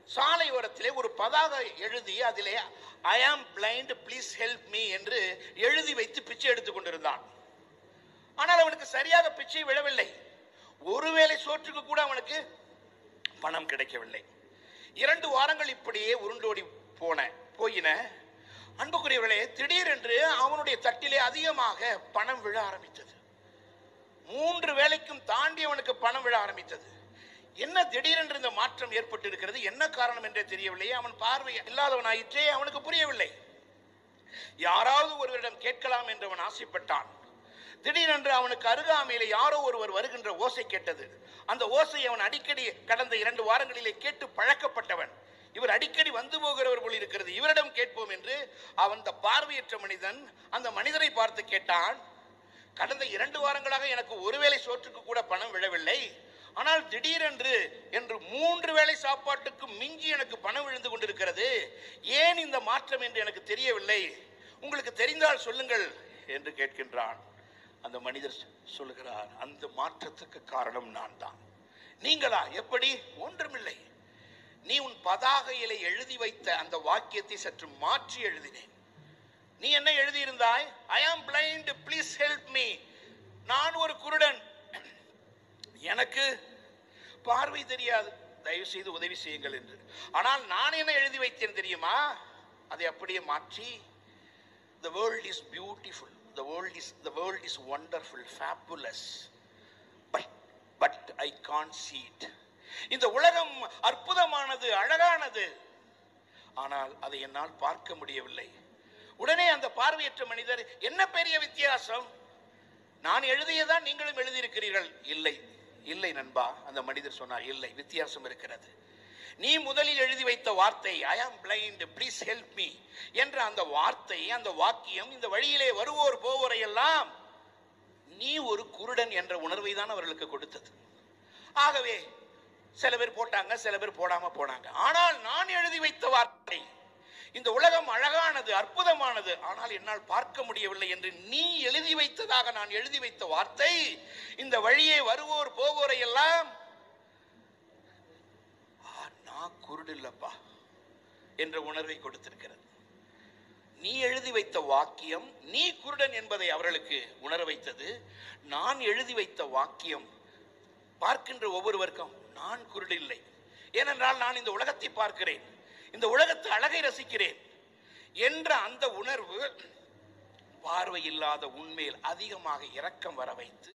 சாலை ஓரத்திலே ஒரு பதாகை எழுதி அதிலே ஐ ஆம் பிளைண்ட் ப்ளீஸ் ஹெல்ப் மீ என்று எழுதி வைத்து பிச்சை எடுத்துக் கொண்டிருந்தான் ஆனால் அவனுக்கு சரியாக பிச்சை விழவில்லை ஒருவேளை சோற்றுக்கு கூட அவனுக்கு பணம் கிடைக்கவில்லை இரண்டு வாரங்கள் இப்படியே உருண்டோடி போன போயின அன்புக்குரியவர்களே திடீரென்று அவனுடைய தட்டிலே அதிகமாக பணம் விழ ஆரம்பித்தது மூன்று வேளைக்கும் தாண்டி அவனுக்கு பணம் விழ ஆரம்பித்தது என்ன திடீரென்று இந்த மாற்றம் ஏற்பட்டு இருக்கிறது என்ன காரணம் என்றே தெரியவில்லை அவன் பார்வை இல்லாதவனாயிற்றே அவனுக்கு புரியவில்லை யாராவது ஒருவரிடம் கேட்கலாம் என்று அவன் ஆசைப்பட்டான் திடீரென்று அவனுக்கு அருகாமையிலே யாரோ ஒருவர் வருகின்ற ஓசை கேட்டது அந்த ஓசை அவன் அடிக்கடி கடந்த இரண்டு வாரங்களிலே கேட்டு பழக்கப்பட்டவன் இவர் அடிக்கடி வந்து போகிறவர் போல் இருக்கிறது இவரிடம் கேட்போம் என்று அவன் அந்த பார்வையற்ற மனிதன் அந்த மனிதரை பார்த்து கேட்டான் கடந்த இரண்டு வாரங்களாக எனக்கு ஒருவேளை சோற்றுக்கு கூட பணம் விழவில்லை ஆனால் திடீரென்று என்று மூன்று வேளை சாப்பாட்டுக்கு மிஞ்சி எனக்கு பணம் விழுந்து கொண்டிருக்கிறது ஏன் இந்த மாற்றம் என்று எனக்கு தெரியவில்லை உங்களுக்கு தெரிந்தால் சொல்லுங்கள் என்று கேட்கின்றான் அந்த மனிதர் சொல்லுகிறார் அந்த மாற்றத்துக்கு காரணம் நான் தான் நீங்களா எப்படி ஒன்றுமில்லை நீ உன் பதாகையில எழுதி வைத்த அந்த வாக்கியத்தை சற்று மாற்றி எழுதினேன் நீ என்ன எழுதியிருந்தாய் ஐ ஆம் பிளைண்ட் ப்ளீஸ் ஹெல்ப் மீ நான் ஒரு குருடன் எனக்கு பார்வை தெரியாது தயவு செய்து உதவி செய்யுங்கள் என்று ஆனால் நான் என்ன எழுதி வைத்தேன் தெரியுமா அதை அப்படியே மாற்றி the world is beautiful the world is the world is wonderful fabulous but but i can't see it இந்த உலகம் அற்புதமானது அழகானது ஆனால் அதை என்னால் பார்க்க முடியவில்லை உடனே அந்த பார்வையற்ற மனிதர் என்ன பெரிய வித்தியாசம் நான் எழுதியதான் நீங்களும் எழுதியிருக்கிறீர்கள் இல்லை இல்லை நண்பா அந்த மனிதர் சொன்னார் இல்லை வித்தியாசம் இருக்கிறது நீ முதலில் எழுதி வைத்த வார்த்தை ஐ ஆம் பிளைண்ட் ப்ளீஸ் ஹெல்ப் மீ என்ற அந்த வார்த்தை அந்த வாக்கியம் இந்த வழியிலே வருவோர் போவோரை எல்லாம் நீ ஒரு குருடன் என்ற உணர்வை தான் அவர்களுக்கு கொடுத்தது ஆகவே சில பேர் போட்டாங்க சில பேர் போடாம போனாங்க ஆனால் நான் எழுதி வைத்த வார்த்தை இந்த உலகம் அழகானது அற்புதமானது ஆனால் என்னால் பார்க்க முடியவில்லை என்று நீ எழுதி வைத்ததாக நான் எழுதி வைத்த வார்த்தை இந்த வழியே வருவோர் போவோரை எல்லாம் "ஆ, நான் குருடு இல்லப்பா என்ற உணர்வை கொடுத்திருக்கிறது நீ எழுதி வைத்த வாக்கியம் நீ குருடன் என்பதை அவர்களுக்கு உணர வைத்தது நான் எழுதி வைத்த வாக்கியம் பார்க்கின்ற ஒவ்வொருவருக்கும் நான் குருடு இல்லை ஏனென்றால் நான் இந்த உலகத்தை பார்க்கிறேன் இந்த உலகத்து அழகை ரசிக்கிறேன் என்ற அந்த உணர்வு பார்வை இல்லாத உண்மையில் அதிகமாக இரக்கம் வர வைத்து